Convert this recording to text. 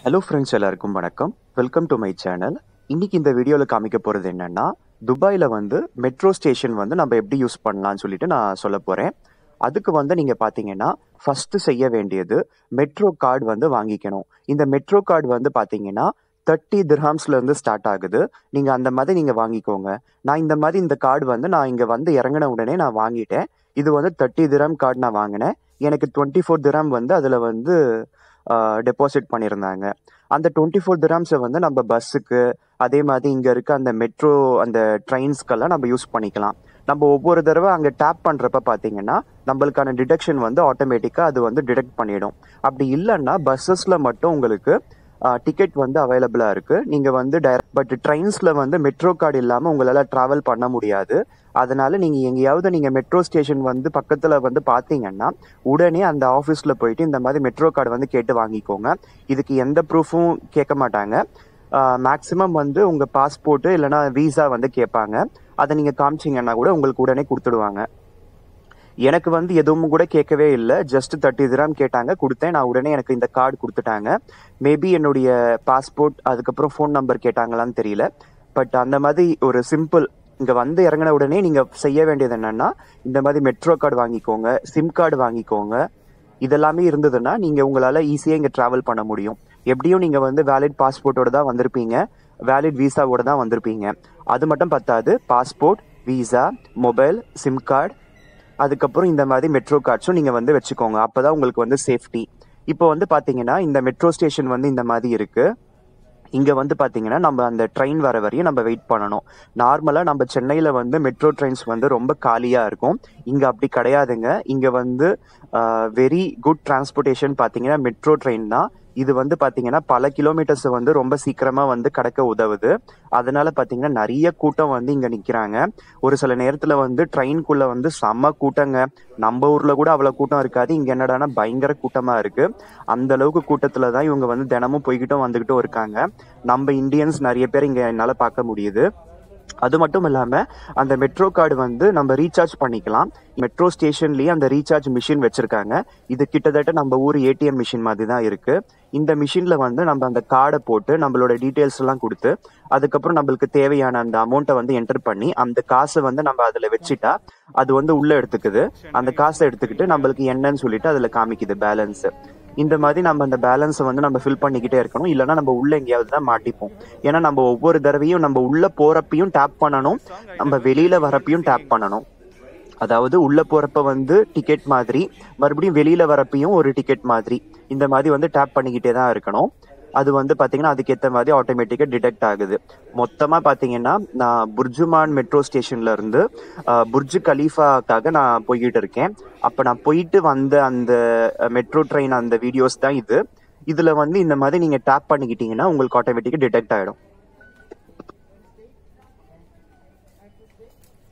hello friends எல்லாருக்கும் வணக்கம் welcome to my channel இன்னைக்கு இந்த வீடியோவில் காமிக்க போகிறது என்னன்னா துபாயில் வந்து மெட்ரோ ஸ்டேஷன் வந்து நம்ம எப்படி யூஸ் பண்ணலாம்னு சொல்லிட்டு நான் சொல்ல போகிறேன் அதுக்கு வந்து நீங்கள் பார்த்தீங்கன்னா ஃபஸ்ட்டு செய்ய வேண்டியது மெட்ரோ கார்டு வந்து வாங்கிக்கணும் இந்த மெட்ரோ கார்டு வந்து பார்த்தீங்கன்னா தேர்ட்டி இருந்து ஸ்டார்ட் ஆகுது நீங்கள் அந்த மாதிரி நீங்கள் வாங்கிக்கோங்க நான் இந்த மாதிரி இந்த கார்டு வந்து நான் இங்கே வந்து இறங்கின உடனே நான் வாங்கிட்டேன் இது வந்து தேர்ட்டி திரம் கார்டு நான் வாங்கினேன் எனக்கு டுவெண்ட்டி ஃபோர் திரம் வந்து அதில் வந்து டெபாசிட் பண்ணியிருந்தாங்க அந்த டுவெண்ட்டி ஃபோர் திராம்ஸை வந்து நம்ம பஸ்ஸுக்கு அதே மாதிரி இங்கே இருக்க அந்த மெட்ரோ அந்த ட்ரெயின்ஸ்க்கெல்லாம் நம்ம யூஸ் பண்ணிக்கலாம் நம்ம ஒவ்வொரு தடவை அங்கே டேப் பண்ணுறப்ப பார்த்தீங்கன்னா நம்மளுக்கான டிடெக்ஷன் வந்து ஆட்டோமேட்டிக்காக அது வந்து டிடெக்ட் பண்ணிடும் அப்படி இல்லைன்னா பஸ்ஸஸில் மட்டும் உங்களுக்கு டிக்கெட் வந்து அவைலபிளாக இருக்குது நீங்கள் வந்து டைரக்ட் பட் ட்ரெயின்ஸில் வந்து மெட்ரோ கார்டு இல்லாமல் உங்களால் ட்ராவல் பண்ண முடியாது அதனால நீங்கள் எங்கேயாவது நீங்கள் மெட்ரோ ஸ்டேஷன் வந்து பக்கத்தில் வந்து பார்த்தீங்கன்னா உடனே அந்த ஆஃபீஸில் போயிட்டு இந்த மாதிரி மெட்ரோ கார்டு வந்து கேட்டு வாங்கிக்கோங்க இதுக்கு எந்த ப்ரூஃபும் கேட்க மாட்டாங்க மேக்ஸிமம் வந்து உங்கள் பாஸ்போர்ட்டு இல்லைனா வீசா வந்து கேட்பாங்க அதை நீங்கள் காமிச்சிங்கன்னா கூட உங்களுக்கு உடனே கொடுத்துடுவாங்க எனக்கு வந்து எதுவும் கூட கேட்கவே இல்லை ஜஸ்ட் தேர்ட்டி திராம் கேட்டாங்க கொடுத்தேன் நான் உடனே எனக்கு இந்த கார்டு கொடுத்துட்டாங்க மேபி என்னுடைய பாஸ்போர்ட் அதுக்கப்புறம் ஃபோன் நம்பர் கேட்டாங்களான்னு தெரியல பட் அந்த மாதிரி ஒரு சிம்பிள் இங்கே வந்து இறங்கின உடனே நீங்கள் செய்ய வேண்டியது என்னன்னா இந்த மாதிரி மெட்ரோ கார்டு வாங்கிக்கோங்க சிம் கார்டு வாங்கிக்கோங்க இதெல்லாமே இருந்ததுன்னா நீங்கள் உங்களால் ஈஸியாக இங்கே ட்ராவல் பண்ண முடியும் எப்படியும் நீங்கள் வந்து வேலிட் பாஸ்போர்ட்டோட தான் வந்திருப்பீங்க வேலிட் வீசாவோட தான் வந்திருப்பீங்க அது மட்டும் பத்தாது passport visa mobile SIM card அதுக்கப்புறம் இந்த மாதிரி மெட்ரோ கார்ட்ஸும் நீங்கள் வந்து வச்சுக்கோங்க அப்போ தான் உங்களுக்கு வந்து சேஃப்டி இப்போ வந்து பார்த்தீங்கன்னா இந்த மெட்ரோ ஸ்டேஷன் வந்து இந்த மாதிரி இருக்குது இங்கே வந்து பார்த்தீங்கன்னா நம்ம அந்த ட்ரெயின் வர வரையும் நம்ம வெயிட் பண்ணணும் நார்மலாக நம்ம சென்னையில் வந்து மெட்ரோ ட்ரெயின்ஸ் வந்து ரொம்ப காலியாக இருக்கும் இங்கே அப்படி கிடையாதுங்க இங்கே வந்து வெரி குட் டிரான்ஸ்போர்ட்டேஷன் பார்த்தீங்கன்னா மெட்ரோ ட்ரெயின் தான் இது வந்து பார்த்தீங்கன்னா பல கிலோமீட்டர்ஸ் வந்து ரொம்ப சீக்கிரமாக வந்து கடக்க உதவுது அதனால பார்த்தீங்கன்னா நிறைய கூட்டம் வந்து இங்கே நிற்கிறாங்க ஒரு சில நேரத்தில் வந்து ட்ரெயின்குள்ளே வந்து செம்ம கூட்டங்க நம்ம ஊரில் கூட அவ்வளோ கூட்டம் இருக்காது இங்கே என்னடானா பயங்கர கூட்டமாக இருக்குது அந்த அளவுக்கு கூட்டத்தில் தான் இவங்க வந்து தினமும் போய்கிட்டும் வந்துக்கிட்டும் இருக்காங்க நம்ம இந்தியன்ஸ் நிறைய பேர் இங்கே என்னால் பார்க்க முடியுது அது மட்டும் இல்லாமல் அந்த மெட்ரோ கார்டு வந்து நம்ம ரீசார்ஜ் பண்ணிக்கலாம் மெட்ரோ ஸ்டேஷன்லேயே அந்த ரீசார்ஜ் மிஷின் வச்சுருக்காங்க இது கிட்டத்தட்ட நம்ம ஊர் ஏடிஎம் மிஷின் மாதிரி தான் இருக்குது இந்த மிஷினில் வந்து நம்ம அந்த கார்டை போட்டு நம்மளோட டீட்டெயில்ஸ் எல்லாம் கொடுத்து அதுக்கப்புறம் நம்மளுக்கு தேவையான அந்த அமௌண்ட்டை வந்து என்டர் பண்ணி அந்த காசை வந்து நம்ம அதில் வச்சுட்டா அது வந்து உள்ளே எடுத்துக்குது அந்த காசை எடுத்துக்கிட்டு நம்மளுக்கு என்னன்னு சொல்லிட்டு அதில் காமிக்குது பேலன்ஸு இந்த மாதிரி நம்ம அந்த பேலன்ஸை வந்து நம்ம ஃபில் பண்ணிக்கிட்டே இருக்கணும் இல்லைன்னா நம்ம உள்ள எங்கேயாவது தான் மாட்டிப்போம் ஏன்னா நம்ம ஒவ்வொரு தடவையும் நம்ம உள்ள போறப்பையும் டேப் பண்ணணும் நம்ம வெளியில வரப்பையும் டேப் பண்ணணும் அதாவது உள்ள போறப்ப வந்து டிக்கெட் மாதிரி மறுபடியும் வெளியில வரப்பையும் ஒரு டிக்கெட் மாதிரி இந்த மாதிரி வந்து டேப் பண்ணிக்கிட்டே தான் இருக்கணும் அது வந்து பாத்தீங்கன்னா அதுக்கேற்ற மாதிரி ஆட்டோமேட்டிக்காக டிடெக்ட் ஆகுது மொத்தமா பாத்தீங்கன்னா நான் புர்ஜுமான் மெட்ரோ ஸ்டேஷன்ல இருந்து புர்ஜு கலீஃபாக்காக நான் போய்கிட்டு இருக்கேன் அப்ப நான் போயிட்டு வந்த அந்த மெட்ரோ ட்ரெயின் அந்த வீடியோஸ் தான் இது இதுல வந்து இந்த மாதிரி நீங்க டேப் பண்ணிக்கிட்டீங்கன்னா உங்களுக்கு ஆட்டோமேட்டிக்கா டிடெக்ட் ஆயிடும்